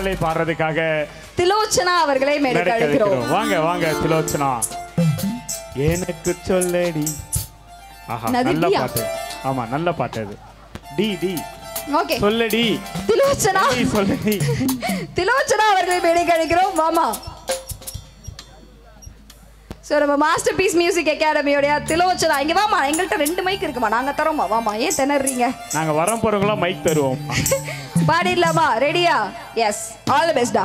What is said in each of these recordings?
பாடலை பாடுறதுக்காக திலோச்சனா அவர்களை மேடைக்கு நடக்க அழைக்கிறோம் வைக்கிறோம் வாங்க வாங்க திலோச்சனா எனக்கு சொல்லடி ஆஹா நதி நல்ல டியா? பாட்டு ஆமா நல்ல பாட்டு அது டி டி ஓகே சொல்லடி திலோச்சனா டி சொல்லடி திலோச்சனா அவர்களை மேடைக்கு அழைக்கிறோம் வாமா ஸோ நம்ம மாஸ்டர் பீஸ் மியூசிக் அகாடமியோடைய திலோச்சனா இங்க வாமா எங்கள்கிட்ட ரெண்டு மைக் இருக்குமா நாங்க தரோமா வாமா ஏன் திணறீங்க நாங்க வரம் போறவங்களாம் மைக் தருவோம் பாடிடலாமா ரெடியா எஸ் ஆல் தி பெஸ்டா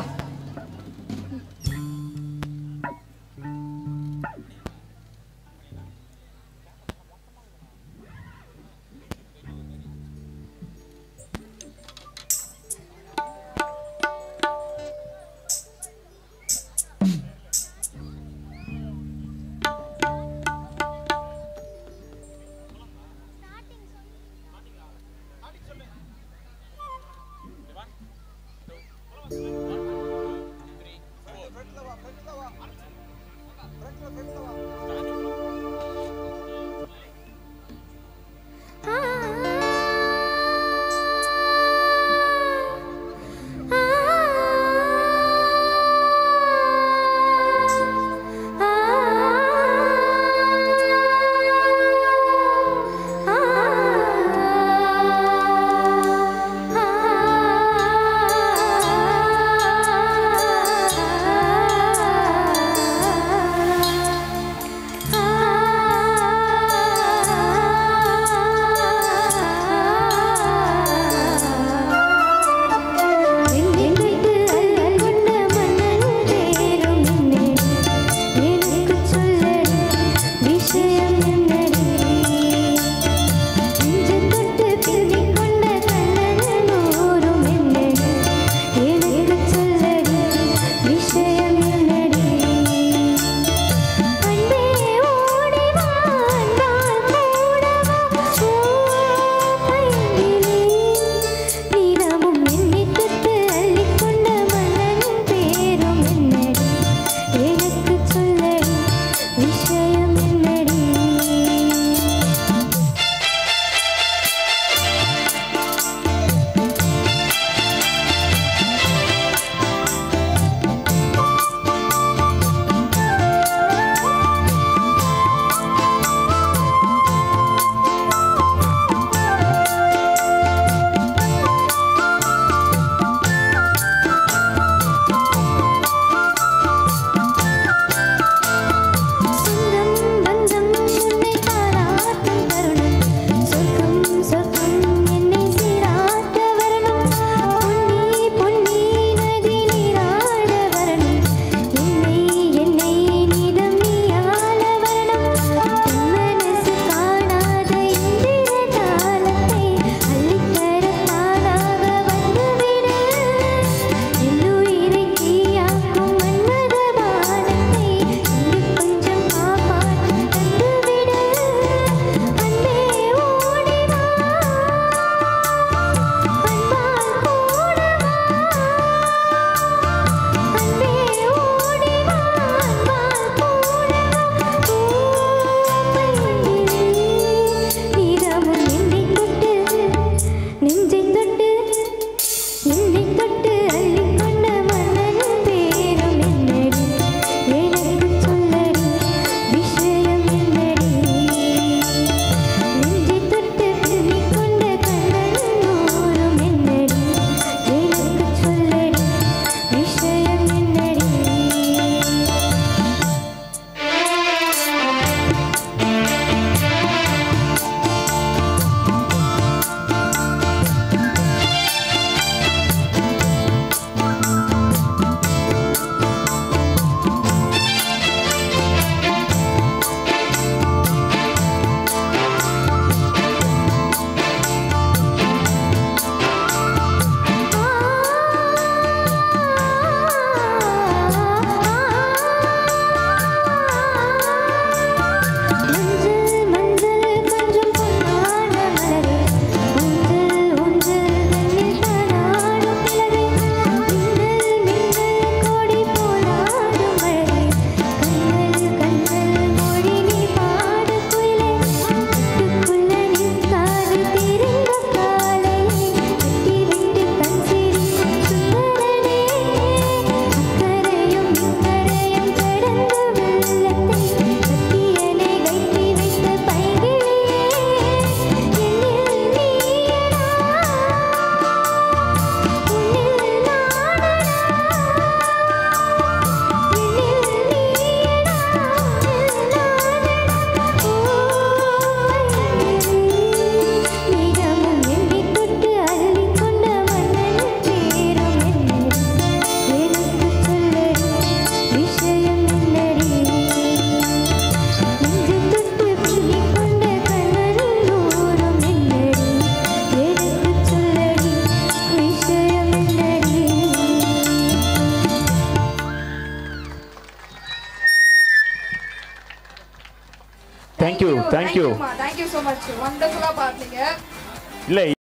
thank you thank you thank you so much வண்டர்ஃபுல்லா பாத்தீங்க இல்லை